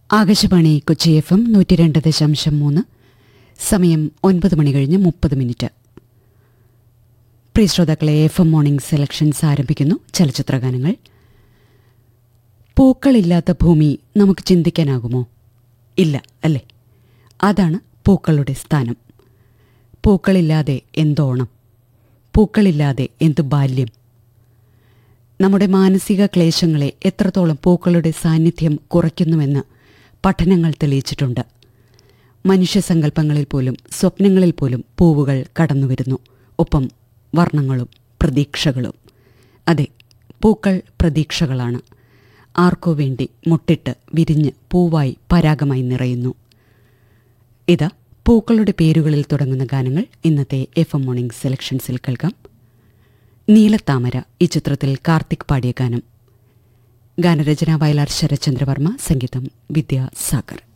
Akashvani Kochi F M നൂറ്റി രണ്ട് ദശാംശം മൂന്ന് സമയം ഒൻപത് മണി കഴിഞ്ഞ് മുപ്പത് മിനിറ്റ് പ്രിയ ശ്രോതാക്കളെ എഫ് എം മോർണിംഗ് സെലക്ഷൻസ് ആരംഭിക്കുന്നു ചലച്ചിത്രഗാനങ്ങൾ പൂക്കളില്ലാത്ത ഭൂമി നമുക്ക് ചിന്തിക്കാനാകുമോ ഇല്ല അല്ലേ അതാണ് പൂക്കളുടെ സ്ഥാനം പൂക്കളില്ലാതെ എന്തോണം പൂക്കളില്ലാതെ എന്തു ബാല്യം നമ്മുടെ മാനസിക ക്ലേശങ്ങളെ എത്രത്തോളം പൂക്കളുടെ സാന്നിധ്യം കുറയ്ക്കുന്നുവെന്ന് പഠനങ്ങൾ തെളിയിച്ചിട്ടുണ്ട് മനുഷ്യസങ്കല്പങ്ങളിൽ പോലും സ്വപ്നങ്ങളിൽ പോലും പൂവുകൾ കടന്നുവരുന്നു ഒപ്പം വർണ്ണങ്ങളും പ്രതീക്ഷകളും അതെ പൂക്കൾ പ്രതീക്ഷകളാണ് ആർക്കോ വേണ്ടി മുട്ടിട്ട് വിരിഞ്ഞ് പൂവായി പരാഗമായി നിറയുന്നു ഇതാ പൂക്കളുടെ പേരുകളിൽ തുടങ്ങുന്ന ഗാനങ്ങൾ ഇന്നത്തെ എഫ് എം മോർണിംഗ് സെലക്ഷൻസിൽ കേൾക്കാം നീലത്താമര ഈ ചിത്രത്തിൽ കാർത്തിക് പാടിയ ഗാനം ഗാനരചന വയലാർ ശരചന്ദ്രവർമ്മ സംഗീതം വിദ്യാസാഗർ